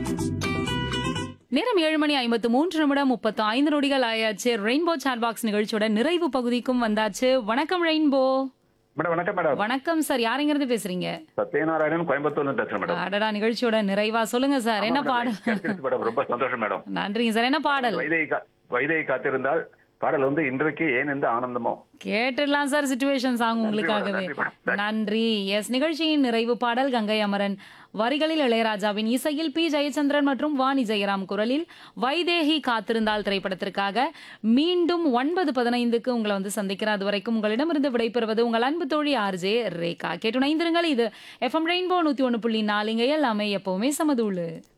நேரம் ஏழு மணி ஐம்பத்து மூன்று நிமிடம் முப்பத்து ஐந்து நொடிகள் ஆயாச்சு ரெயின்போ சாட் பாக்ஸ் நிகழ்ச்சியோட நிறைவு பகுதிக்கும் வந்தாச்சு வணக்கம் ரெயின்போ மேடம் வணக்கம் மேடம் வணக்கம் சார் யாருங்கிறது பேசுறீங்க சத்யநாராயணன் கோயம்புத்தூர்ல பேசுறேன் மேடம் அடடா நிகழ்ச்சியோட நிறைவா சொல்லுங்க சார் என்ன ஆமா, மேடம், பாடல் கிடைச்சிருச்சு மேடம் ரொம்ப சந்தோஷம் மேடம் நன்றிங்க சார் என்ன பாடல் வைதேகி கா- வைதேகி காத்திருந்தால் பாடல் வந்து இன்றைக்கு ஏன் எந்த ஆனந்தமோ கேட்டுடலாம் சார் சுச்சுவேஷன் சாங் உங்களுக்காகவே நன்றி மேடம். நன்றி எஸ் நிகழ்ச்சியின் நிறைவு பாடல் கங்கை அமரன் வரிகளில் இளையராஜாவின் இசையில் பி ஜெயச்சந்திரன் மற்றும் வாணி ஜெயராம் குரலில் வைதேகி காத்திருந்தால் திரைப்படத்திற்காக மீண்டும் ஒன்பது பதினைந்துக்கு உங்களை வந்து சந்திக்கிற அது வரைக்கும் உங்களிடமிருந்து விடைபெறுவது உங்கள் அன்பு தோழி ஆர்ஜே ரேகா கேட்டு இணைந்திருங்கள் இது எஃப்எம் ரெயின்போ நூத்தி ஒன்று புள்ளி நாலுங்க எல்லாமே எப்பவுமே சமதூளு